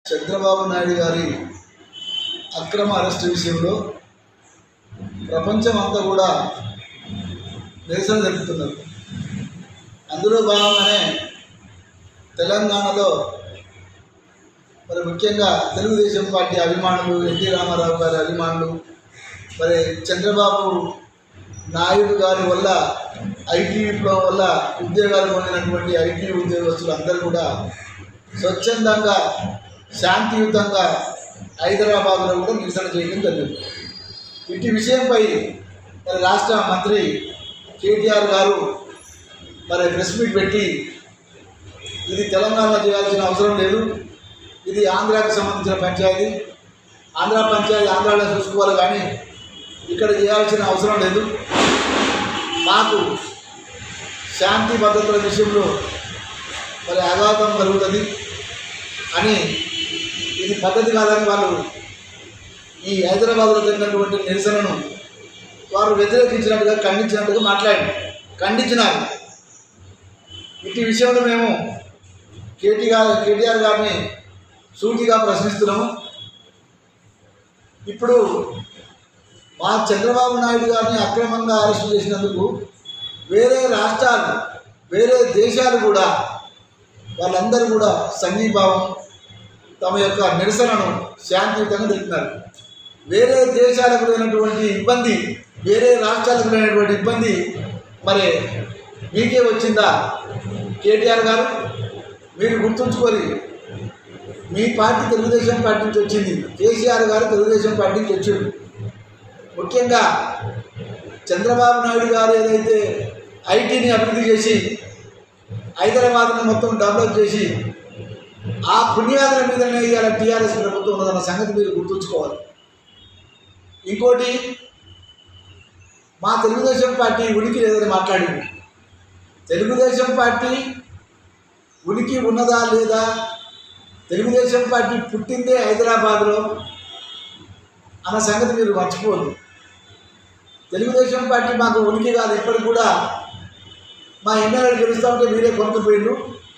చంద్రబాబు నాయుడు గారి అక్రమ అరెస్ట్ విషయంలో ప్రపంచం అంతా కూడా నిరసన జరుపుతున్నారు అందులో భాగంగానే తెలంగాణలో మరి ముఖ్యంగా తెలుగుదేశం పార్టీ అభిమానులు ఎన్టీ రామారావు గారి అభిమానులు మరి చంద్రబాబు నాయుడు గారి వల్ల ఐటీ విప్లవం వల్ల ఉద్యోగాలు పొందినటువంటి ఐటీ ఉద్యోగస్తులు అందరూ కూడా స్వచ్ఛందంగా శాంతియుతంగా హైదరాబాద్లో కూడా నిరసన చేయడం జరిగింది ఇటు విషయంపై మరి రాష్ట్ర మంత్రి కేటీఆర్ గారు మరి ప్రెస్ మీట్ పెట్టి ఇది తెలంగాణలో చేయాల్సిన అవసరం లేదు ఇది ఆంధ్రాకి సంబంధించిన పంచాయతీ ఆంధ్ర పంచాయతీ ఆంధ్రాలో చూసుకోవాలి కానీ ఇక్కడ చేయాల్సిన అవసరం లేదు మాకు శాంతి భద్రతల విషయంలో మరి అఘాతం కలుగుతుంది అని ఇది పద్ధతి కాదని వాళ్ళు ఈ హైదరాబాద్లో జరిగినటువంటి నిరసనను వారు వ్యతిరేకించినట్టుగా ఖండించినట్టుగా మాట్లాడి ఖండించినారు ఇటు విషయంలో మేము కేటీ గారు కేటీఆర్ గారిని సూటిగా ప్రశ్నిస్తున్నాము ఇప్పుడు మా చంద్రబాబు నాయుడు గారిని అక్రమంగా అరెస్ట్ చేసినందుకు వేరే రాష్ట్రాలు వేరే దేశాలు కూడా వాళ్ళందరూ కూడా సంఘీభావం తమ యొక్క నిరసనను శాంతియుతంగా తెలుపుతున్నారు వేరే దేశాలకు లేనటువంటి ఇబ్బంది వేరే రాష్ట్రాలకు లేనటువంటి ఇబ్బంది మరి మీకే వచ్చిందా కేటీఆర్ గారు మీరు గుర్తుంచుకొని మీ పార్టీ తెలుగుదేశం పార్టీ నుంచి వచ్చింది కేసీఆర్ గారు తెలుగుదేశం పార్టీ నుంచి వచ్చారు ముఖ్యంగా చంద్రబాబు నాయుడు గారు ఏదైతే ఐటీని అభివృద్ధి చేసి హైదరాబాద్ను మొత్తం డెవలప్ చేసి ఆ పుణ్యాదుల మీదనే ఇవాళ టీఆర్ఎస్ ప్రభుత్వం ఉన్నదన్న సంగతి మీరు గుర్తుంచుకోవాలి ఇంకోటి మా తెలుగుదేశం పార్టీ ఉనికి లేదని మాట్లాడింది తెలుగుదేశం పార్టీ ఉనికి ఉన్నదా లేదా తెలుగుదేశం పార్టీ పుట్టిందే హైదరాబాద్లో అన్న సంగతి మీరు మర్చిపోవద్దు తెలుగుదేశం పార్టీ మాకు ఉనికి కాదు ఇప్పటికి కూడా మా ఎమ్మెల్యేలు గెలుస్తూ ఉంటే మీరే కొనుక్కుపోయిండు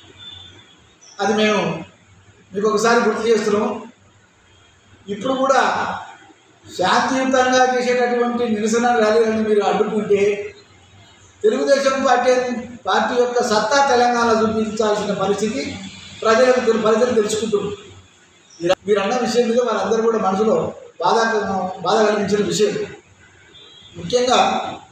అది మేము మీకు ఒకసారి గుర్తు చేస్తున్నాం ఇప్పుడు కూడా శాంతియుతంగా చేసేటటువంటి నిరసన ర్యాలీలను మీరు అడ్డుకుంటే తెలుగుదేశం పార్టీ పార్టీ యొక్క సత్తా తెలంగాణ చూపించాల్సిన పరిస్థితి ప్రజలకు తెలు- ప్రజలు తెలుసుకుంటున్నారు మీరు- మీరు అన్న విషయం మీద వారందరూ కూడా మనసులో బాధ బాధ కలిగించిన విషయం ముఖ్యంగా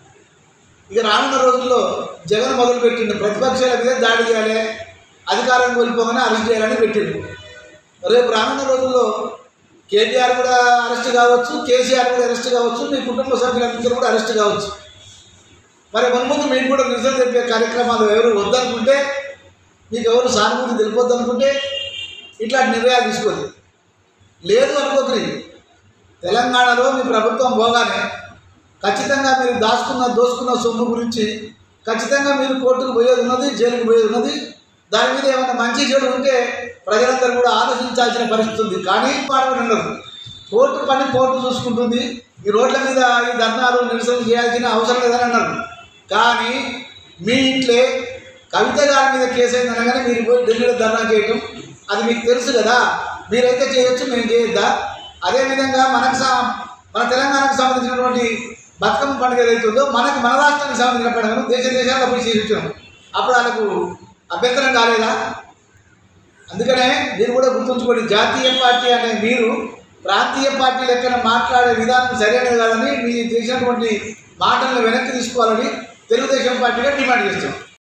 ఇక రానున్న రోజుల్లో జగన్ మొదలుపెట్టిండు ప్రతిపక్షాల మీద దాడి చేయాలి అధికారం కోల్పోగానే అరెస్ట్ చేయాలని పెట్టిండు రేపు రానున్న రోజుల్లో కేటీఆర్ కూడా అరెస్ట్ కావచ్చు కేసీఆర్ కూడా అరెస్ట్ కావచ్చు మీ కుటుంబ సభ్యులందరూ కూడా అరెస్ట్ కావచ్చు మరి మన ముందు మీకు కూడా నిరసన తెలిపే కార్యక్రమాలు ఎవరు వద్దనుకుంటే మీకు ఎవరు సానుభూతి తెలిపొద్దు అనుకుంటే ఇట్లాంటి నిర్ణయాలు తీసుకోండి లేదు అనుకోకరి తెలంగాణలో మీ ప్రభుత్వం పోగానే ఖచ్చితంగా మీరు దాచుకున్న దోసుకున్న సొమ్ము గురించి ఖచ్చితంగా మీరు కోర్టుకు పోయేది ఉన్నది జైలుకు పోయేది ఉన్నది దాని మీద ఏమైనా మంచి చెడు ఉంటే ప్రజలందరూ కూడా ఆలోచించాల్సిన పరిస్థితి ఉంది కానీ పాడమని ఉండదు కోర్టు పని కోర్టు చూసుకుంటుంది ఈ రోడ్ల మీద ఈ ధర్నాలు నిరసన చేయాల్సిన అవసరం లేదని అన్నారు కానీ మీ ఇంట్లో కవిత గారి మీద కేసు అయింది అనగానే మీరు పోయి ఢిల్లీలో ధర్నా చేయటం అది మీకు తెలుసు కదా మీరైతే చేయొచ్చు మేము చేయొద్దా అదేవిధంగా మనకు సా మన తెలంగాణకు సంబంధించినటువంటి బతుకమ్మ పండుగ ఏదైతే ఉందో మనకు మన రాష్ట్రానికి సంబంధించిన పండుగను దేశ దేశాల్లో పోయి చేసి వచ్చాం అప్పుడు వాళ్ళకు అభ్యంతరం కాలేదా అందుకనే మీరు కూడా గుర్తుంచుకోండి జాతీయ పార్టీ అనే మీరు ప్రాంతీయ పార్టీ లెక్కన మాట్లాడే విధానం సరైనది కాదని మీరు చేసినటువంటి మాటలను వెనక్కి తీసుకోవాలని తెలుగుదేశం పార్టీగా డిమాండ్ చేస్తాం